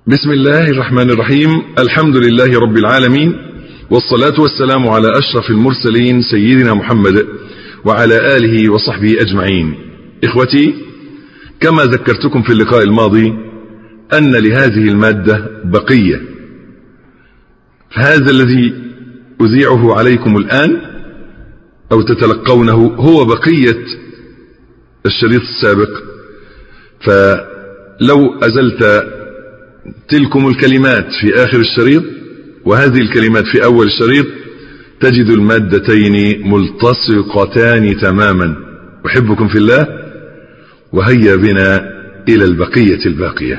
بسم الله الرحمن الرحيم الحمد لله رب العالمين والصلاة والسلام على أشرف المرسلين سيدنا محمد وعلى آله وصحبه أجمعين إخوتي كما ذكرتكم في اللقاء الماضي أن لهذه المادة بقية فهذا الذي أذيعه عليكم الآن أو تتلقونه هو بقية الشريط السابق فلو أزلت تلكم الكلمات في آخر الشريط وهذه الكلمات في أول الشريط تجد المادتين ملتصقتان تماما أحبكم في الله وهيا بنا إلى البقية الباقية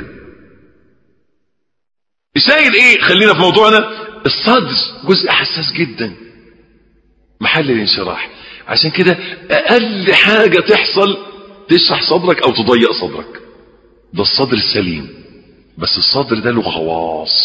الشاهد ايه خلينا في موضوعنا الصدر جزء حساس جدا محل الانشراح عشان كده اقل حاجة تحصل تشرح صدرك او تضيق صدرك ده الصدر السليم بس الصدر ده له خواص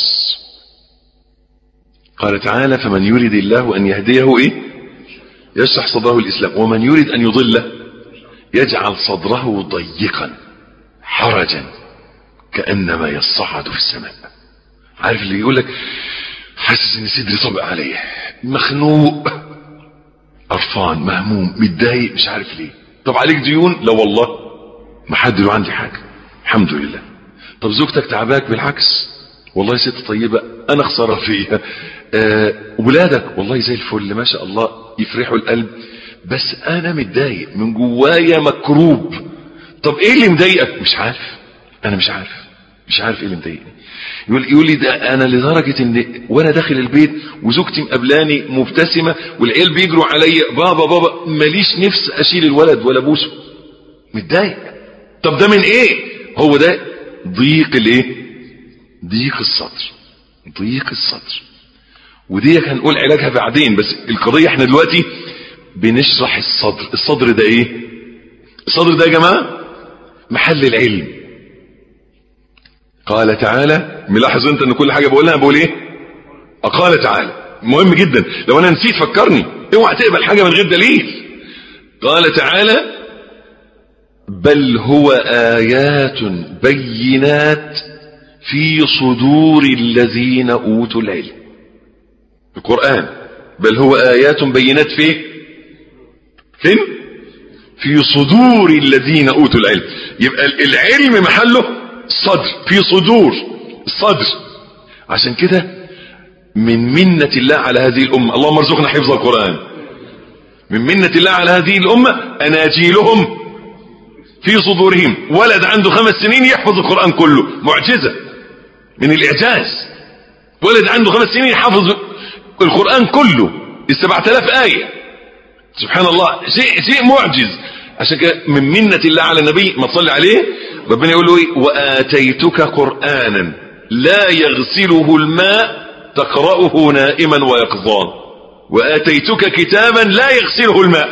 قال تعالى فمن يريد الله ان يهديه ايه يشرح صدره الاسلام ومن يريد ان يضله يجعل صدره ضيقا حرجا كانما يصعد في السماء عارف اللي يقول لك حاسس ان صدري طبق عليه مخنوق قرفان مهموم متضايق مش عارف ليه طب عليك ديون لا والله ما حد له عندي حاجه الحمد لله طب زوجتك تعباك بالعكس والله ست طيبة انا خسارة فيها آه ولادك والله زي الفل ما شاء الله يفرحوا القلب بس انا متضايق من جوايا مكروب طب ايه اللي مضايقك مش عارف انا مش عارف مش عارف ايه اللي مضايقني يقول يقول لي ده انا لدرجه ان وانا داخل البيت وزوجتي مقابلاني مبتسمه والعيال بيجروا عليا بابا بابا ماليش نفس اشيل الولد ولا ابوسه متضايق طب ده من ايه هو ده ضيق الايه ضيق الصدر ضيق الصدر ودي هنقول علاجها بعدين بس القضيه احنا دلوقتي بنشرح الصدر الصدر ده ايه الصدر ده يا جماعه محل العلم قال تعالى ملاحظ انت ان كل حاجه بقولها بقول ايه قال تعالى مهم جدا لو انا نسيت فكرني اوعى تقبل حاجه من غير دليل قال تعالى بل هو ايات بينات في صدور الذين اوتوا العلم القران بل هو ايات بينات في فين في صدور الذين اوتوا العلم يبقى العلم محله الصدر في صدور الصدر عشان كده من منة الله على هذه الأمة اللهم ارزقنا حفظ القرآن من منة الله على هذه الأمة أناجيلهم في صدورهم ولد عنده خمس سنين يحفظ القرآن كله معجزة من الإعجاز ولد عنده خمس سنين يحفظ القرآن كله السبعة آلاف آية سبحان الله شيء شيء معجز عشان كده من منة الله على النبي ما تصلي عليه ربنا يقول له ايه واتيتك قرانا لا يغسله الماء تقراه نائما ويقظان واتيتك كتابا لا يغسله الماء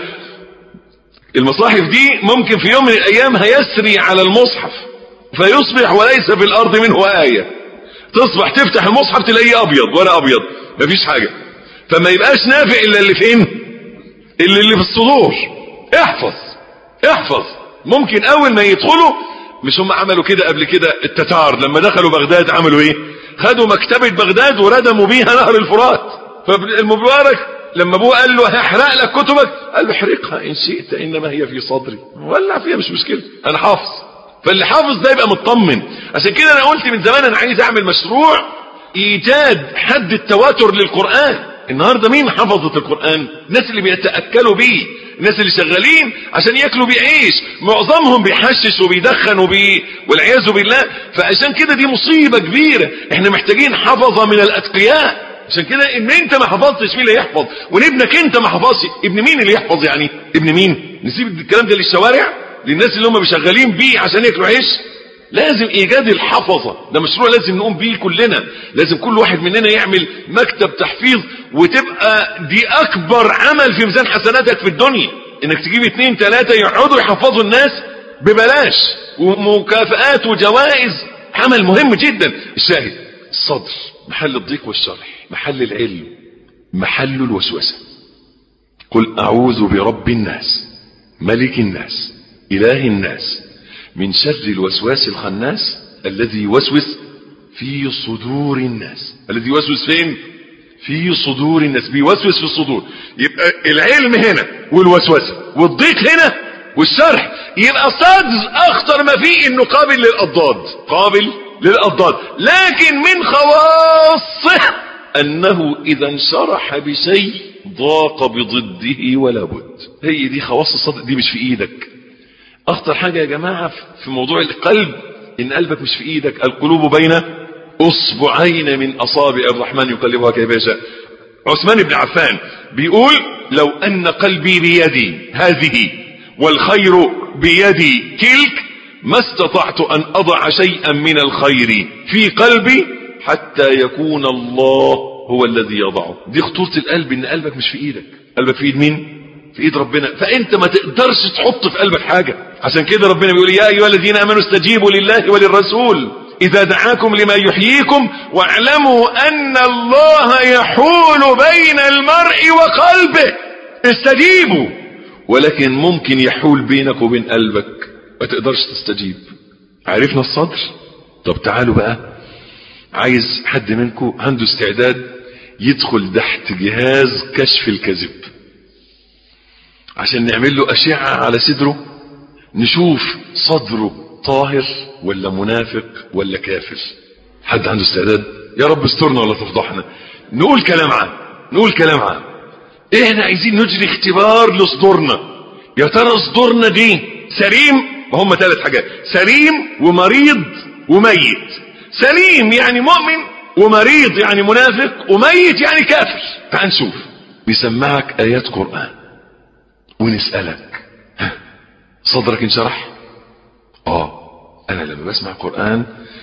المصاحف دي ممكن في يوم من الايام هيسري على المصحف فيصبح وليس في الارض منه ايه تصبح تفتح المصحف تلاقيه ابيض ولا ابيض مفيش حاجه فما يبقاش نافع الا اللي فين اللي اللي في الصدور احفظ احفظ ممكن اول ما يدخلوا مش هم عملوا كده قبل كده التتار لما دخلوا بغداد عملوا ايه خدوا مكتبة بغداد وردموا بيها نهر الفرات فالمبارك لما ابوه قال له هحرق لك كتبك قال له احرقها ان شئت انما هي في صدري ولع فيها مش مشكلة انا حافظ فاللي حافظ ده يبقى مطمن عشان كده انا قلت من زمان انا عايز اعمل مشروع ايجاد حد التواتر للقرآن النهاردة مين حفظت القرآن الناس اللي بيتأكلوا بيه الناس اللي شغالين عشان ياكلوا بيعيش معظمهم بيحشش وبيدخن وبي والعياذ بالله فعشان كده دي مصيبة كبيرة احنا محتاجين حفظة من الاتقياء عشان كده ان انت ما حفظتش مين اللي يحفظ وان ابنك انت ما حفظش ابن مين اللي يحفظ يعني ابن مين نسيب الكلام ده للشوارع للناس اللي هم شغالين بيه عشان ياكلوا عيش لازم ايجاد الحفظة ده مشروع لازم نقوم بيه كلنا لازم كل واحد مننا يعمل مكتب تحفيظ وتبقى دي اكبر عمل في ميزان حسناتك في الدنيا انك تجيب اتنين تلاتة يقعدوا يحفظوا الناس ببلاش ومكافآت وجوائز عمل مهم جدا الشاهد الصدر محل الضيق والشرح محل العلم محل الوسوسة قل اعوذ برب الناس ملك الناس اله الناس من شر الوسواس الخناس الذي يوسوس في صدور الناس الذي يوسوس فين في صدور الناس بيوسوس في الصدور يبقى العلم هنا والوسوسه والضيق هنا والشرح يبقى الصدر اخطر ما فيه انه قابل للاضداد قابل للاضداد لكن من خواصه انه اذا انشرح بشيء ضاق بضده ولا بد هي دي خواص الصدر دي مش في ايدك اخطر حاجه يا جماعه في موضوع القلب ان قلبك مش في ايدك القلوب بين اصبعين من اصابع الرحمن يقلبها كيف يشاء عثمان بن عفان بيقول لو ان قلبي بيدي هذه والخير بيدي تلك ما استطعت ان اضع شيئا من الخير في قلبي حتى يكون الله هو الذي يضعه دي خطورة القلب ان قلبك مش في ايدك قلبك في ايد مين في ايد ربنا فانت ما تقدرش تحط في قلبك حاجة عشان كده ربنا بيقول يا ايها الذين امنوا استجيبوا لله وللرسول اذا دعاكم لما يحييكم واعلموا ان الله يحول بين المرء وقلبه استجيبوا ولكن ممكن يحول بينك وبين قلبك ما تقدرش تستجيب عرفنا الصدر طب تعالوا بقى عايز حد منكم عنده استعداد يدخل تحت جهاز كشف الكذب عشان نعمل له أشعة على صدره نشوف صدره طاهر ولا منافق ولا كافر حد عنده استعداد يا رب استرنا ولا تفضحنا نقول كلام عام نقول كلام عام احنا عايزين نجري اختبار لصدورنا يا ترى صدورنا دي سليم ما هم ثلاث حاجات سليم ومريض وميت سليم يعني مؤمن ومريض يعني منافق وميت يعني كافر تعال نشوف بيسمعك ايات قرآن ونسألك ها صدرك انشرح اه انا لما بسمع قرآن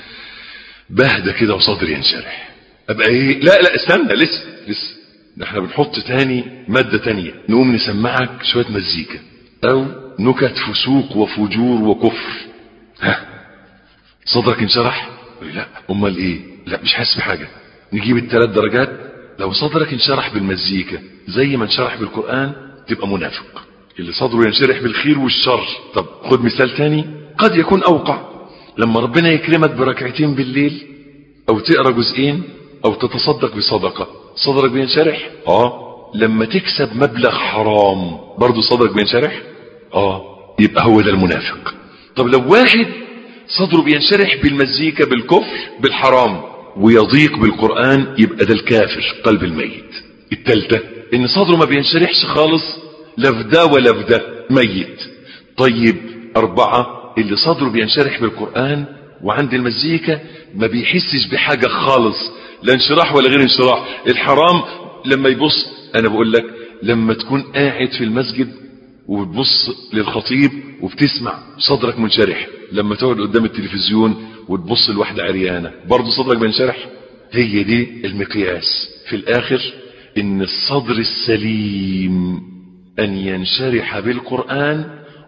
بهدى كده وصدري ينشرح ابقى ايه لا لا استنى لسه لسه ده احنا بنحط تاني مادة تانية نقوم نسمعك شوية مزيكا او نكت فسوق وفجور وكفر ها صدرك انشرح لا امال ايه لا مش حاسس بحاجة نجيب الثلاث درجات لو صدرك انشرح بالمزيكا زي ما انشرح بالقرآن تبقى منافق اللي صدره ينشرح بالخير والشر طب خد مثال تاني قد يكون اوقع لما ربنا يكرمك بركعتين بالليل او تقرا جزئين او تتصدق بصدقة صدرك بينشرح اه لما تكسب مبلغ حرام برضو صدرك بينشرح اه يبقى هو ده المنافق طب لو واحد صدره بينشرح بالمزيكا بالكفر بالحرام ويضيق بالقرآن يبقى ده الكافر قلب الميت التالتة ان صدره ما بينشرحش خالص لا في ده ولا في ده ميت طيب أربعة اللي صدره بينشرح بالقرآن وعند المزيكا ما بيحسش بحاجة خالص لا انشراح ولا غير انشراح الحرام لما يبص انا بقول لك لما تكون قاعد في المسجد وتبص للخطيب وبتسمع صدرك منشرح لما تقعد قدام التلفزيون وتبص لواحدة عريانة برضه صدرك بينشرح هي دي المقياس في الاخر ان الصدر السليم ان ينشرح بالقرآن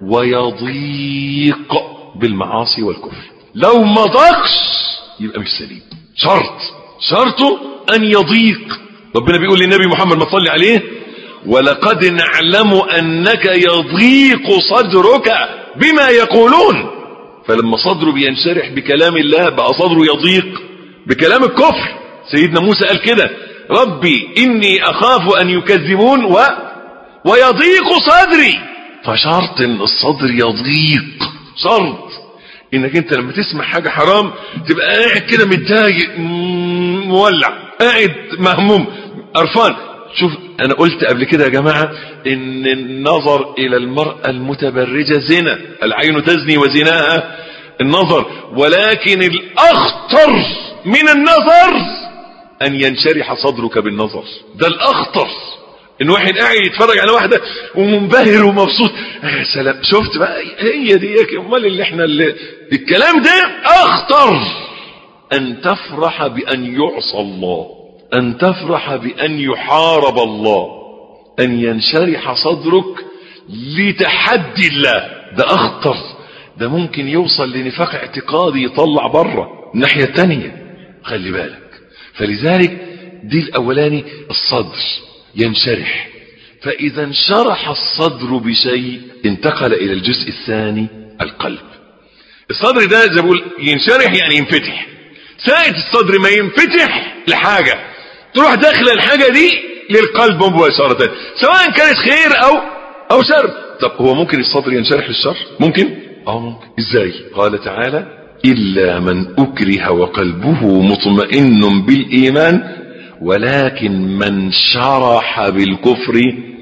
ويضيق بالمعاصي والكفر لو ما ضاقش يبقى مش سليم شرط شرطه ان يضيق ربنا بيقول للنبي محمد ما تصلي عليه ولقد نعلم انك يضيق صدرك بما يقولون فلما صدره بينشرح بكلام الله بقى صدره يضيق بكلام الكفر سيدنا موسى قال كده ربي اني اخاف ان يكذبون و ويضيق صدري فشرط ان الصدر يضيق شرط انك انت لما تسمع حاجة حرام تبقى قاعد كده متضايق مولع قاعد مهموم قرفان شوف انا قلت قبل كده يا جماعة ان النظر الى المرأة المتبرجة زنا العين تزني وزناها النظر ولكن الاخطر من النظر ان ينشرح صدرك بالنظر ده الاخطر ان واحد قاعد يتفرج على واحدة ومنبهر ومبسوط يا سلام شفت بقى هي دي امال اللي احنا اللي الكلام ده اخطر ان تفرح بان يعصى الله ان تفرح بان يحارب الله ان ينشرح صدرك لتحدي الله ده اخطر ده ممكن يوصل لنفاق اعتقادي يطلع بره الناحية التانية خلي بالك فلذلك دي الاولاني الصدر ينشرح فاذا انشرح الصدر بشيء انتقل الى الجزء الثاني القلب الصدر ده زي بقول ينشرح يعني ينفتح ساعة الصدر ما ينفتح لحاجة تروح داخل الحاجة دي للقلب مباشرة سواء كانت خير او او شر طب هو ممكن الصدر ينشرح للشر ممكن اه ممكن ازاي قال تعالى الا من اكره وقلبه مطمئن بالايمان ولكن من شرح بالكفر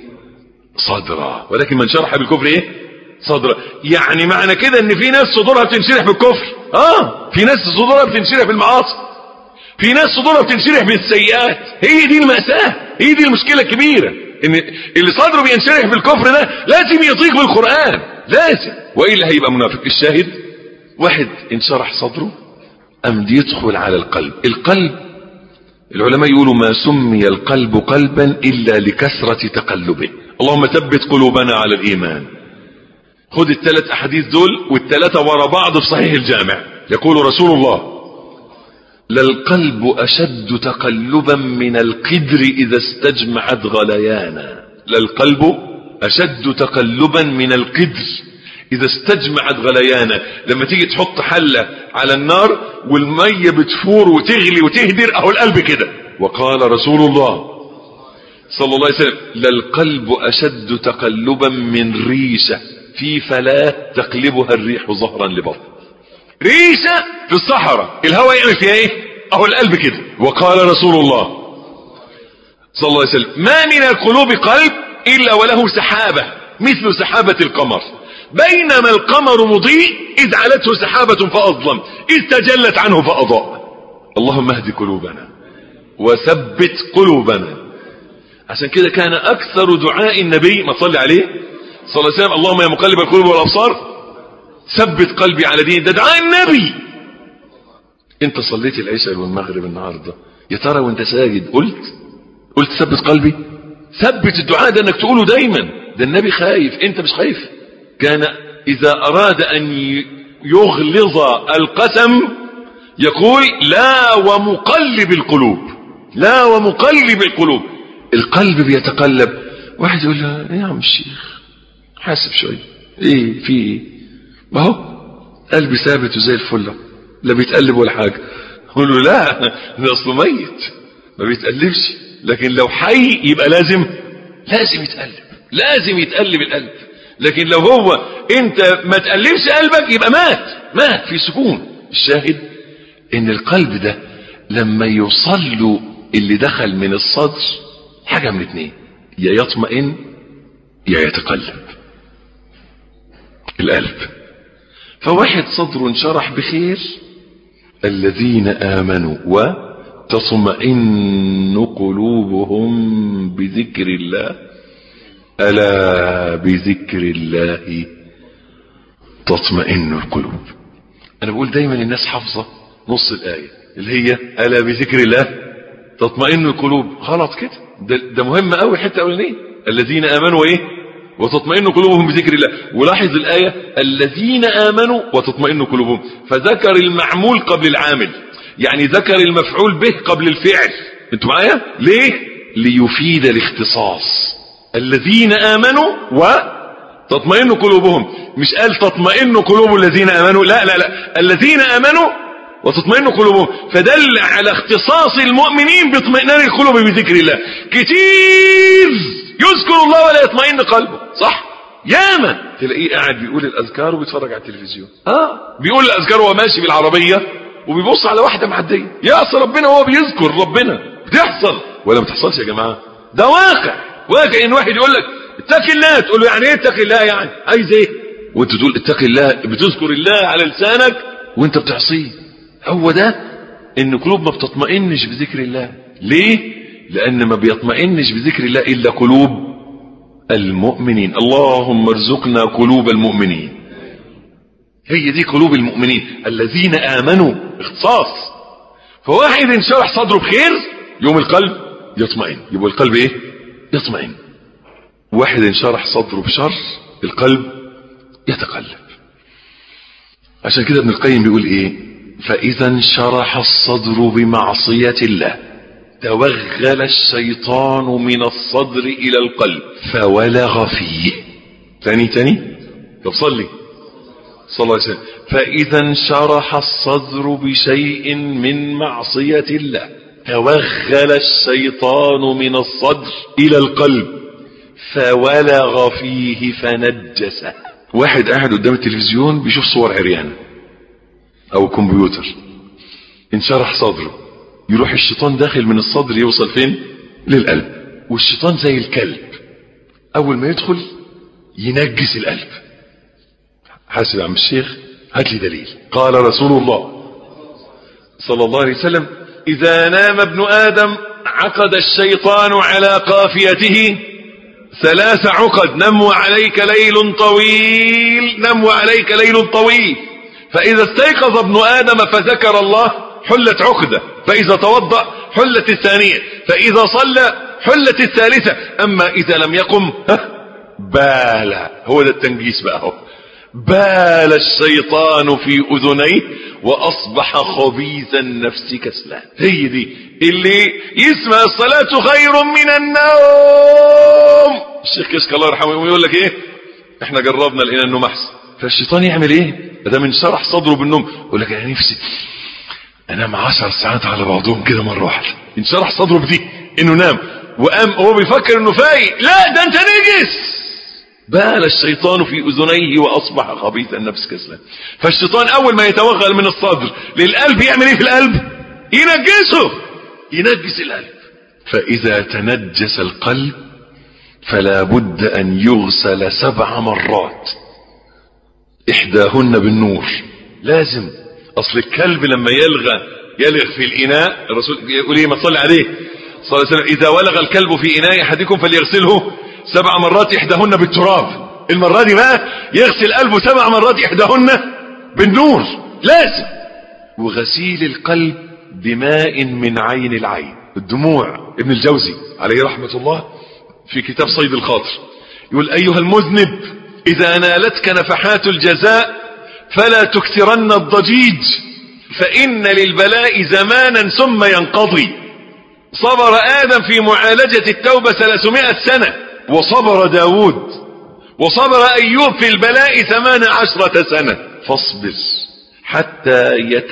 صدرا ولكن من شرح بالكفر ايه صدرا يعني معنى كده ان في ناس صدورها بتنشرح بالكفر اه في ناس صدورها بتنشرح بالمعاصي في ناس صدورها بتنشرح بالسيئات هي دي المأساة هي دي المشكلة الكبيرة ان اللي صدره بينشرح بالكفر ده لازم يطيق بالقرآن لازم وإلا هيبقى منافق الشاهد واحد انشرح صدره أم يدخل على القلب القلب العلماء يقولوا ما سمي القلب قلبا إلا لكثرة تقلبه اللهم ثبت قلوبنا على الإيمان خد الثلاث أحاديث دول والثلاثة ورا بعض في صحيح الجامع يقول رسول الله للقلب أشد تقلبا من القدر إذا استجمعت غليانا للقلب أشد تقلبا من القدر إذا استجمعت غليانا لما تيجي تحط حلة على النار والمية بتفور وتغلي وتهدر أهو القلب كده وقال رسول الله صلى الله عليه وسلم للقلب أشد تقلبا من ريشة في فلاة تقلبها الريح ظهرا لبطن ريشة في الصحراء الهواء يعمل فيها ايه اهو القلب كده وقال رسول الله صلى الله عليه وسلم ما من القلوب قلب الا وله سحابة مثل سحابة القمر بينما القمر مضيء اذ علته سحابة فاظلم اذ تجلت عنه فاضاء اللهم اهد قلوبنا وثبت قلوبنا عشان كده كان اكثر دعاء النبي ما تصلي عليه صلى الله عليه وسلم اللهم يا مقلب القلوب والابصار ثبت قلبي على دين ده دعاء النبي انت صليت العشاء والمغرب النهارده يا ترى وانت ساجد قلت قلت ثبت قلبي ثبت الدعاء ده انك تقوله دايما ده النبي خايف انت مش خايف كان اذا اراد ان يغلظ القسم يقول لا ومقلب القلوب لا ومقلب القلوب القلب بيتقلب واحد يقول له ايه يا عم الشيخ حاسب شويه ايه في ايه ما هو قلبي ثابت وزي الفله لا بيتقلب ولا حاجه يقول له لا ده اصله ميت ما بيتقلبش لكن لو حي يبقى لازم لازم يتقلب لازم يتقلب القلب لكن لو هو انت ما تقلبش قلبك يبقى مات مات في سكون الشاهد ان القلب ده لما يوصل له اللي دخل من الصدر حاجه من اتنين يا يطمئن يا يتقلب القلب فواحد صدره انشرح بخير الذين آمنوا وتطمئن قلوبهم بذكر الله ألا بذكر الله تطمئن القلوب أنا بقول دايما الناس حافظة نص الآية اللي هي ألا بذكر الله تطمئن القلوب غلط كده ده, ده مهم قوي حتة أولانية الذين آمنوا إيه وتطمئن قلوبهم بذكر الله ولاحظ الآية الذين آمنوا وتطمئن قلوبهم فذكر المعمول قبل العامل يعني ذكر المفعول به قبل الفعل انتوا معايا ليه ليفيد الاختصاص الذين آمنوا وتطمئن قلوبهم مش قال تطمئن قلوب الذين آمنوا لا لا لا الذين آمنوا وتطمئن قلوبهم فدل على اختصاص المؤمنين باطمئنان القلوب بذكر الله كتير يذكر الله ولا يطمئن قلبه صح ياما تلاقيه قاعد بيقول الاذكار وبيتفرج على التلفزيون اه بيقول الاذكار وهو ماشي بالعربيه وبيبص على واحده معديه يعصي ربنا وهو بيذكر ربنا بتحصل ولا ما بتحصلش يا جماعه ده واقع واقع ان واحد يقول لك اتق الله تقول له يعني ايه اتق الله يعني عايز ايه وانت تقول اتق الله بتذكر الله على لسانك وانت بتعصيه هو ده ان قلوب ما بتطمئنش بذكر الله ليه لأن ما بيطمئنش بذكر الله إلا قلوب المؤمنين اللهم ارزقنا قلوب المؤمنين هي دي قلوب المؤمنين الذين آمنوا اختصاص فواحد انشرح صدره بخير يوم القلب يطمئن يبقى القلب ايه يطمئن واحد انشرح صدره بشر القلب يتقلب عشان كده ابن القيم بيقول ايه فإذا انشرح الصدر بمعصية الله توغل الشيطان من الصدر إلى القلب فولغ فيه تاني تاني طب صلي صلى الله عليه وسلم فإذا انشرح الصدر بشيء من معصية الله توغل الشيطان من الصدر إلى القلب فولغ فيه فنجسه واحد قاعد قدام التلفزيون بيشوف صور عريان أو كمبيوتر انشرح صدره يروح الشيطان داخل من الصدر يوصل فين للقلب والشيطان زي الكلب أول ما يدخل ينجس القلب حاسب يا عم الشيخ هات لي دليل قال رسول الله صلى الله عليه وسلم إذا نام ابن آدم عقد الشيطان على قافيته ثلاث عقد نم عليك ليل طويل نم عليك ليل طويل فإذا استيقظ ابن آدم فذكر الله حلت عقدة فإذا توضأ حلت الثانية فإذا صلى حلت الثالثة أما إذا لم يقم بال هو ده التنجيس بقى هو بال الشيطان في أذنيه وأصبح خبيث النفس كسلان هي دي اللي يسمع الصلاة خير من النوم الشيخ كشك الله يرحمه يقول لك ايه احنا جربنا لقينا النوم احسن فالشيطان يعمل ايه ده من شرح صدره بالنوم يقول لك انا نفسي انام عشر ساعات على بعضهم كده مرة واحدة انشرح صدره بدي انه نام وقام هو بيفكر انه فايق لا ده انت نجس بال الشيطان في اذنيه واصبح خبيث النفس كسلان فالشيطان اول ما يتوغل من الصدر للقلب يعمل ايه في القلب ينجسه ينجس القلب فاذا تنجس القلب فلا بد ان يغسل سبع مرات احداهن بالنور لازم اصل الكلب لما يلغى يلغ في الاناء الرسول يقول ايه ما تصلي عليه صلى الله عليه وسلم اذا ولغ الكلب في اناء احدكم فليغسله سبع مرات احداهن بالتراب المرة دي بقى يغسل قلبه سبع مرات احداهن بالنور لازم وغسيل القلب بماء من عين العين الدموع ابن الجوزي عليه رحمة الله في كتاب صيد الخاطر يقول ايها المذنب اذا نالتك نفحات الجزاء فلا تكثرن الضجيج فان للبلاء زمانا ثم ينقضي صبر آدم في معالجة التوبة 300 سنة وصبر داود وصبر أيوب في البلاء ثمان عشرة سنة فاصبر حتى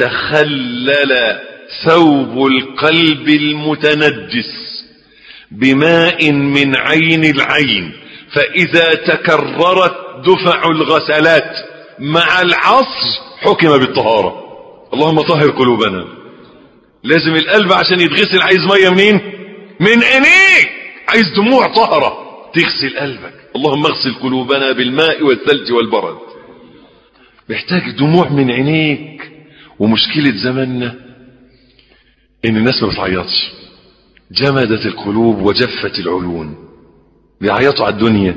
يتخلل ثوب القلب المتنجس بماء من عين العين فإذا تكررت دفع الغسلات مع العصر حكم بالطهارة اللهم طهر قلوبنا لازم القلب عشان يتغسل عايز ميه منين من عينيك عايز دموع طهرة تغسل قلبك اللهم اغسل قلوبنا بالماء والثلج والبرد محتاج دموع من عينيك ومشكلة زماننا ان الناس ما بتعيطش جمدت القلوب وجفت العيون بيعيطوا على الدنيا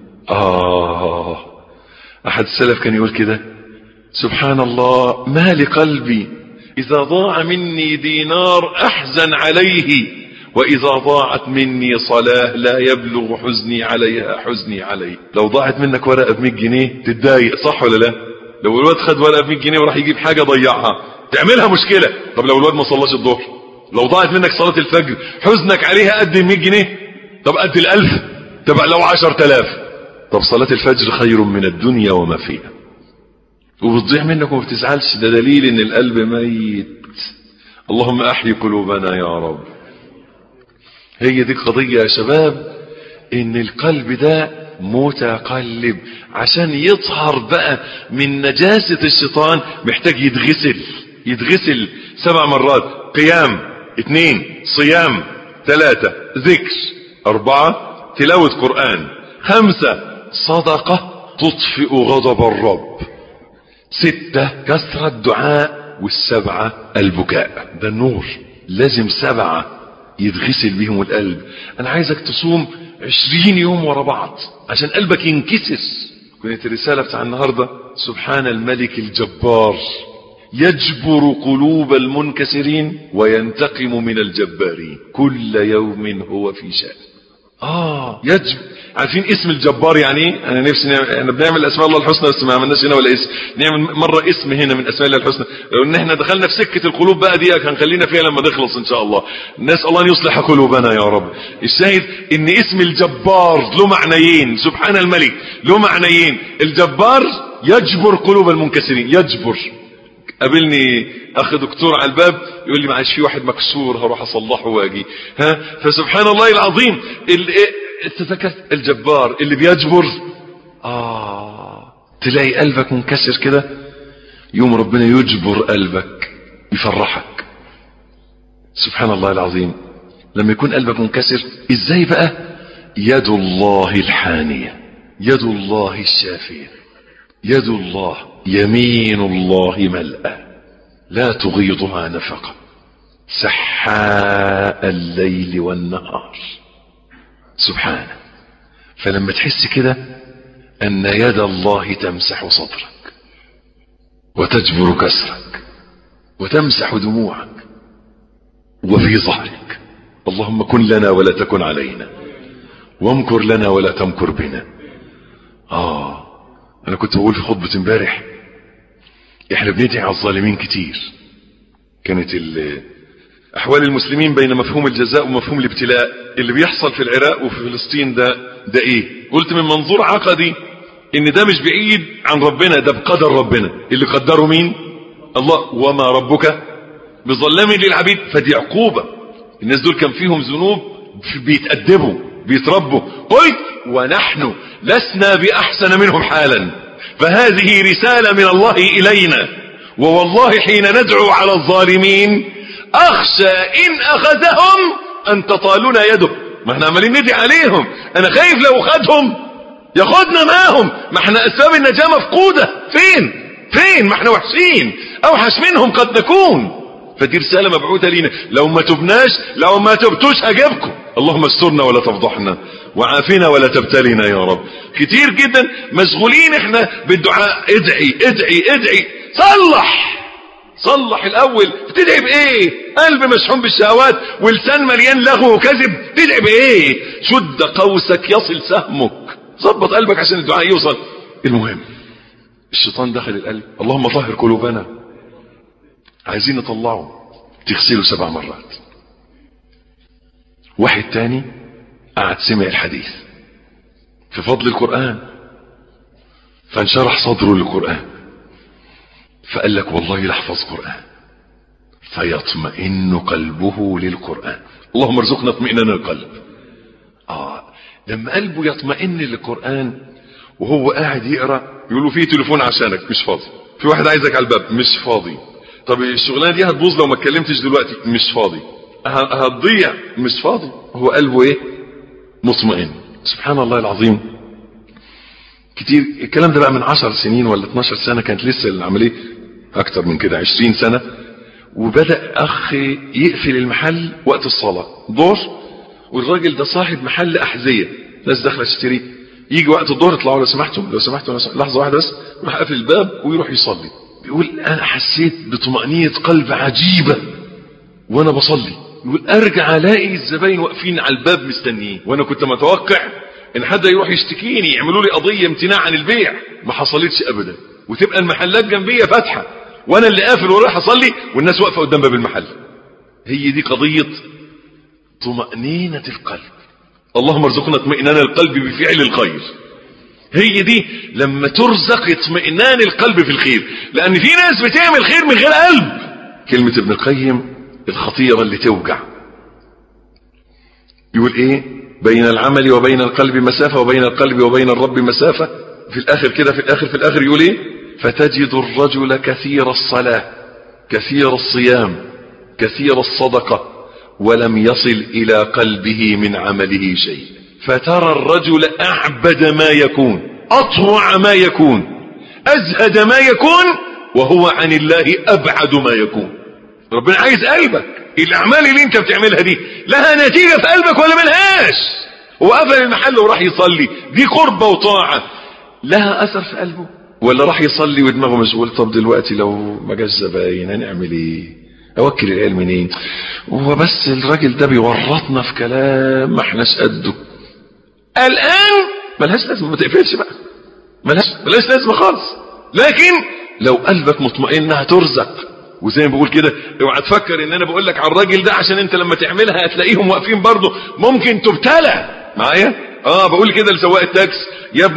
آه أحد السلف كان يقول كده سبحان الله ما لقلبي إذا ضاع مني دينار أحزن عليه وإذا ضاعت مني صلاة لا يبلغ حزني عليها حزني عليه لو ضاعت منك ورقة ب 100 جنيه تتضايق صح ولا لا لو الواد خد ورقة ب 100 جنيه وراح يجيب حاجة ضيعها تعملها مشكلة طب لو الواد ما صلاش الظهر لو ضاعت منك صلاة الفجر حزنك عليها قد ال 100 جنيه طب قد الألف طب لو 10000 طب صلاة الفجر خير من الدنيا وما فيها وبتضيع منك وما بتزعلش ده دليل ان القلب ميت اللهم احيي قلوبنا يا رب هي دي القضية يا شباب ان القلب ده متقلب عشان يطهر بقى من نجاسة الشيطان محتاج يتغسل يتغسل سبع مرات قيام اثنين صيام ثلاثة ذكر اربعة تلاوة قرآن خمسة صدقة تطفئ غضب الرب ستة كثرة الدعاء والسبعة البكاء ده النور لازم سبعة يتغسل بيهم القلب انا عايزك تصوم عشرين يوم ورا بعض عشان قلبك ينكسر كانت الرسالة بتاع النهاردة سبحان الملك الجبار يجبر قلوب المنكسرين وينتقم من الجبارين كل يوم هو في شأن اه يجب عارفين اسم الجبار يعني ايه انا نفسي نعمل احنا بنعمل اسماء الله الحسنى بس ما عملناش هنا ولا اسم نعمل مره اسم هنا من اسماء الله الحسنى لو ان احنا دخلنا في سكه القلوب بقى دي هنخلينا فيها لما نخلص ان شاء الله نسال الله ان يصلح قلوبنا يا رب الشاهد ان اسم الجبار له معنيين سبحان الملك له معنيين الجبار يجبر قلوب المنكسرين يجبر قابلني اخ دكتور على الباب يقول لي معلش في واحد مكسور هروح اصلحه واجي ها فسبحان الله العظيم تذكرت الجبار اللي بيجبر اه تلاقي قلبك منكسر كده يوم ربنا يجبر قلبك يفرحك سبحان الله العظيم لما يكون قلبك منكسر ازاي بقى يد الله الحانية يد الله الشافية يد الله يمين الله ملأى لا تغيضها نفقة سحاء الليل والنهار سبحانه فلما تحس كده أن يد الله تمسح صدرك وتجبر كسرك وتمسح دموعك وفي ظهرك اللهم كن لنا ولا تكن علينا وامكر لنا ولا تمكر بنا آه أنا كنت بقول في خطبة امبارح احنا بندعي على الظالمين كتير كانت أحوال المسلمين بين مفهوم الجزاء ومفهوم الابتلاء اللي بيحصل في العراق وفي فلسطين ده ده ايه قلت من منظور عقدي ان ده مش بعيد عن ربنا ده بقدر ربنا اللي قدره مين الله وما ربك بظلام للعبيد فدي عقوبة الناس دول كان فيهم ذنوب بيتأدبوا بيتربوا قلت ونحن لسنا بأحسن منهم حالا فهذه رسالة من الله إلينا ووالله حين ندعو على الظالمين أخشى إن أخذهم أن تطالنا يده ما احنا عمالين ندعي عليهم أنا خايف لو خدهم ياخدنا معاهم ما احنا أسباب النجاة مفقودة فين فين ما احنا وحشين أوحش منهم قد نكون فدي رسالة مبعوثة لينا لو ما تبناش لو ما تبتوش هجيبكم اللهم استرنا ولا تفضحنا وعافنا ولا تبتلينا يا رب كتير جدا مشغولين احنا بالدعاء ادعي ادعي ادعي صلح صلح الاول بتدعي بايه قلب مشحون بالشهوات ولسان مليان لغو وكذب تدعي بايه شد قوسك يصل سهمك ظبط قلبك عشان الدعاء يوصل المهم الشيطان دخل القلب اللهم طهر قلوبنا عايزين نطلعه تغسله سبع مرات واحد تاني قعد سمع الحديث في فضل القرآن فانشرح صدره للقرآن فقال لك والله لحفظ قرآن فيطمئن قلبه للقرآن اللهم ارزقنا اطمئنان القلب آه لما قلبه يطمئن للقرآن وهو قاعد يقرأ يقول له في تليفون عشانك مش فاضي في واحد عايزك على الباب مش فاضي طب الشغلانه دي هتبوظ لو ما اتكلمتش دلوقتي مش فاضي هتضيع مش فاضي هو قلبه ايه مطمئن سبحان الله العظيم كتير الكلام ده بقى من عشر سنين ولا 12 سنة كانت لسه العملية اكتر من كده 20 سنة وبدأ اخ يقفل المحل وقت الصلاة دور والراجل ده صاحب محل احذية ناس داخله تشتري يجي وقت الظهر يطلعوا لو سمحتم لو سمحتم لحظة واحدة بس يروح قافل الباب ويروح يصلي بيقول انا حسيت بطمأنينة قلب عجيبة وانا بصلي يقول ارجع الاقي الزباين واقفين على الباب مستنيين وانا كنت متوقع ان حد يروح يشتكيني يعملوا لي قضية امتناع عن البيع ما حصلتش ابدا وتبقى المحلات جنبية فاتحة وانا اللي قافل ورايح اصلي والناس واقفة قدام باب المحل هي دي قضية طمأنينة القلب اللهم ارزقنا اطمئنان القلب بفعل الخير هي دي لما ترزق اطمئنان القلب في الخير لان في ناس بتعمل خير من غير قلب كلمة ابن القيم الخطيرة اللي توجع يقول ايه بين العمل وبين القلب مسافة وبين القلب وبين الرب مسافة في الاخر كده في الاخر في الاخر يقول ايه فتجد الرجل كثير الصلاة كثير الصيام كثير الصدقة ولم يصل الى قلبه من عمله شيء فترى الرجل اعبد ما يكون اطوع ما يكون ازهد ما يكون وهو عن الله ابعد ما يكون ربنا عايز قلبك الاعمال اللي انت بتعملها دي لها نتيجة في قلبك ولا ملهاش هو قفل المحل وراح يصلي دي قربة وطاعة لها اثر في قلبه ولا راح يصلي ودماغه مشغول طب دلوقتي لو ما جاش زباين هنعمل ايه اوكل العيال منين هو بس الراجل ده بيورطنا في كلام ما احناش قده الان ملهاش لازمه ما تقفلش بقى ملهاش ملهاش لازمه خالص لكن لو قلبك مطمئن هترزق وزي ما بقول كده اوعى تفكر ان انا بقول لك على الراجل ده عشان انت لما تعملها هتلاقيهم واقفين برضه ممكن تبتلى معايا اه بقول كده لسواق التاكس يا ابني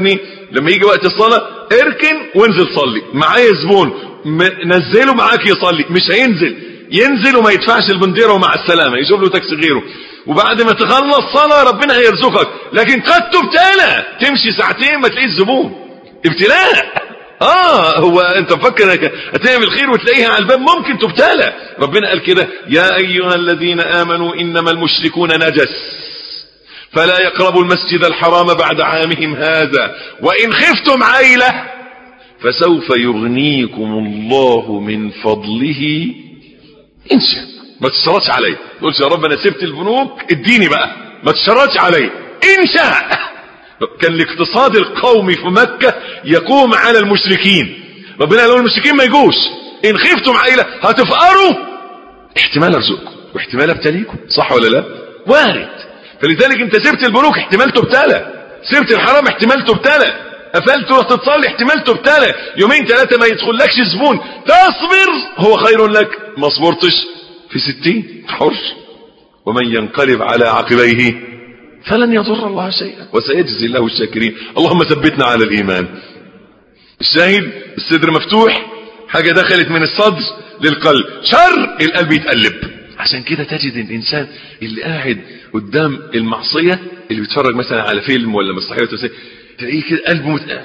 لما يجي وقت الصلاة اركن وانزل صلي معايا زبون م- نزله معاك يصلي مش هينزل ينزل وما يدفعش البنديره ومع السلامه يشوف له تاكسي غيره وبعد ما تخلص صلاه ربنا هيرزقك لكن قد تبتلى تمشي ساعتين ما تلاقيش زبون ابتلاء اه هو انت مفكر انك هتعمل خير وتلاقيها على الباب ممكن تبتلى ربنا قال كده يا ايها الذين امنوا انما المشركون نجس فلا يقربوا المسجد الحرام بعد عامهم هذا وان خفتم عيله فسوف يغنيكم الله من فضله ان شاء ما تشترطش علي ما تقولش يا رب انا سبت البنوك اديني بقى ما تشترطش علي ان شاء كان الاقتصاد القومي في مكة يقوم على المشركين ربنا قال المشركين ما يجوش ان خفتم عيلة هتفقروا احتمال ارزقكم واحتمال ابتليكم صح ولا لا وارد فلذلك انت سبت البنوك احتمال تبتلى سبت الحرام احتمال تبتلى قفلت وتتصلي احتمال تبتلى يومين ثلاثة ما يدخلكش زبون تصبر هو خير لك ما صبرتش في ستين حر ومن ينقلب على عقبيه فلن يضر الله شيئا وسيجزي الله الشاكرين اللهم ثبتنا على الإيمان الشاهد الصدر مفتوح حاجة دخلت من الصدر للقلب شر القلب يتقلب عشان كده تجد الإنسان اللي قاعد قدام المعصية اللي بيتفرج مثلا على فيلم ولا مسرحية ولا تلاقيه كده قلبه مت...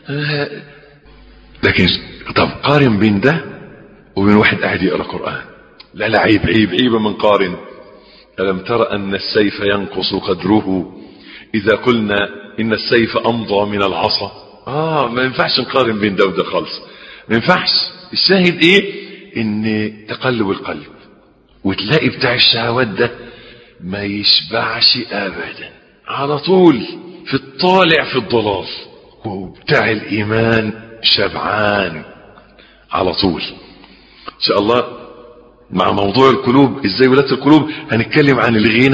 لكن طب قارن بين ده وبين واحد قاعد يقرا قرآن لا لا عيب عيب عيب من قارن ألم تر أن السيف ينقص قدره إذا قلنا إن السيف أمضى من العصا آه ما ينفعش نقارن بين ده وده خالص ما ينفعش الشاهد إيه إن تقلب القلب وتلاقي بتاع الشهوات ده ما يشبعش أبدا على طول في الطالع في الضلال وبتاع الإيمان شبعان على طول إن شاء الله مع موضوع القلوب ازاي ولاده القلوب هنتكلم عن الغنى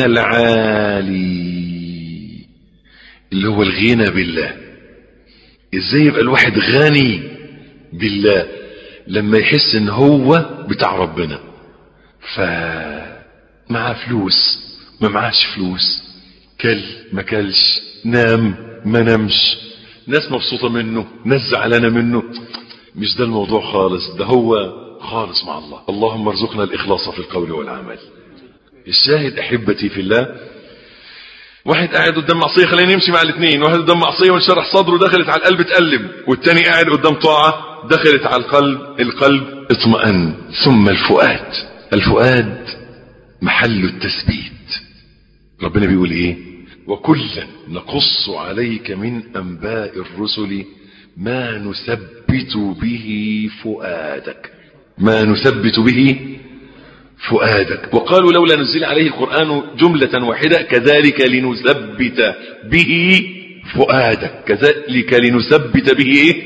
العالي اللي هو الغنى بالله ازاي يبقى الواحد غني بالله لما يحس ان هو بتاع ربنا ف معاه فلوس ما معاش فلوس كل ما كلش نام ما نامش ناس مبسوطة منه ناس زعلانة منه مش ده الموضوع خالص ده هو خالص مع الله اللهم ارزقنا الإخلاص في القول والعمل الشاهد أحبتي في الله واحد قاعد قدام معصية خلينا نمشي مع الاثنين واحد قدام معصية وانشرح صدره دخلت على القلب تقلب والتاني قاعد قدام طاعة دخلت على القلب القلب اطمأن ثم الفؤاد الفؤاد محل التثبيت ربنا بيقول ايه وكلا نقص عليك من انباء الرسل ما نثبت به فؤادك ما نثبت به فؤادك وقالوا لولا نزل عليه القرآن جملة واحدة كذلك لنثبت به فؤادك كذلك لنثبت به إيه؟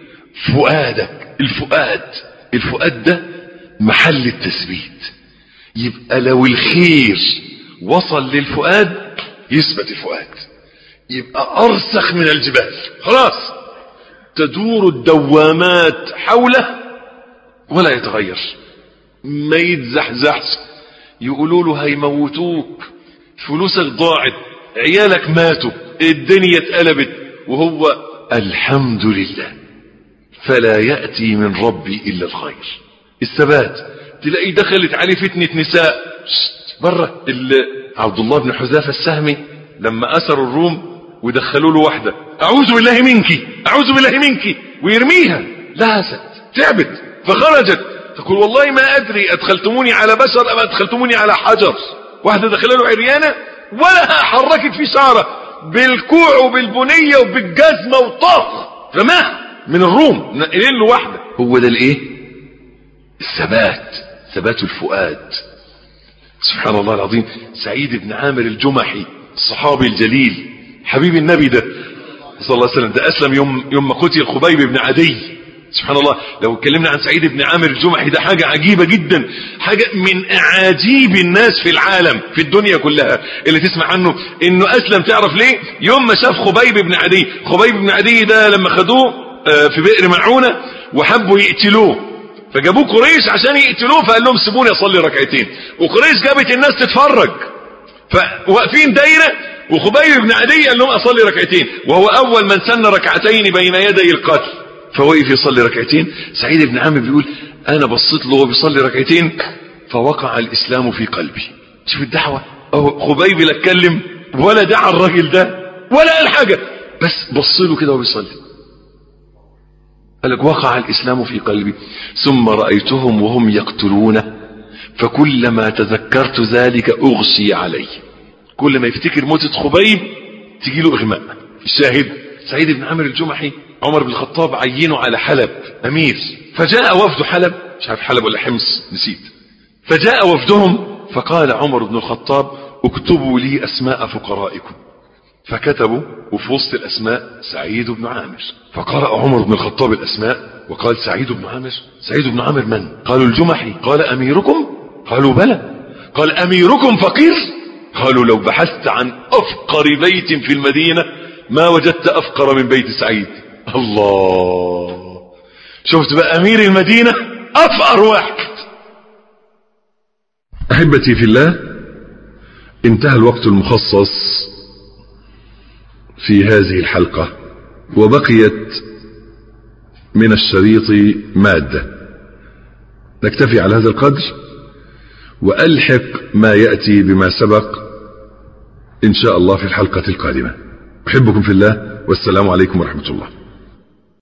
فؤادك الفؤاد الفؤاد ده محل التثبيت يبقى لو الخير وصل للفؤاد يثبت الفؤاد يبقى أرسخ من الجبال خلاص تدور الدوامات حوله ولا يتغير ما يتزحزحش يقولوا له هيموتوك فلوسك ضاعت عيالك ماتوا الدنيا اتقلبت وهو الحمد لله فلا يأتي من ربي إلا الخير الثبات تلاقي دخلت عليه فتنة نساء بره عبد الله بن حذافة السهمي لما أسروا الروم ودخلوا له واحدة أعوذ بالله منك أعوذ بالله منك ويرميها لهست تعبت فخرجت تقول والله ما أدري أدخلتموني على بشر أم أدخلتموني على حجر واحدة دخل له عريانة ولا حركت في شعره بالكوع وبالبنية وبالجزمة وطاق رماه من الروم نقلين له واحدة هو ده الايه الثبات ثبات الفؤاد سبحان الله العظيم سعيد بن عامر الجمحي الصحابي الجليل حبيب النبي ده صلى الله عليه وسلم ده أسلم يوم, يوم قتل خبيب بن عدي سبحان الله لو اتكلمنا عن سعيد بن عامر الجمحي ده حاجة عجيبة جدا حاجة من أعاجيب الناس في العالم في الدنيا كلها اللي تسمع عنه انه أسلم تعرف ليه يوم ما شاف خبيب بن عدي خبيب بن عدي ده لما خدوه في بئر معونة وحبوا يقتلوه فجابوه قريش عشان يقتلوه فقال لهم سيبوني اصلي ركعتين وقريش جابت الناس تتفرج فواقفين دايرة وخبيب بن عدي قال لهم اصلي ركعتين وهو اول من سن ركعتين بين يدي القتل فوقف يصلي ركعتين سعيد بن عامر بيقول انا بصيت له وهو بيصلي ركعتين فوقع الاسلام في قلبي شوف الدعوه أهو خبيب لا اتكلم ولا دعا الراجل ده ولا قال حاجه بس بص له كده وهو بيصلي قال لك وقع الاسلام في قلبي ثم رايتهم وهم يقتلونه فكلما تذكرت ذلك اغشي علي كل ما يفتكر موتة خبيب تجي له اغماء الشاهد سعيد بن عامر الجمحي عمر بن الخطاب عينه على حلب امير فجاء وفد حلب مش عارف حلب ولا حمص نسيت فجاء وفدهم فقال عمر بن الخطاب اكتبوا لي اسماء فقرائكم فكتبوا وفي وسط الاسماء سعيد بن عامر فقرأ عمر بن الخطاب الاسماء وقال سعيد بن عامر سعيد بن عامر من قالوا الجمحي قال اميركم قالوا بلى قال اميركم فقير قالوا لو بحثت عن افقر بيت في المدينة ما وجدت افقر من بيت سعيد الله شفت بقى امير المدينة افقر واحد احبتي في الله انتهى الوقت المخصص في هذه الحلقة وبقيت من الشريط مادة نكتفي على هذا القدر وألحق ما يأتي بما سبق إن شاء الله في الحلقة القادمة أحبكم في الله والسلام عليكم ورحمة الله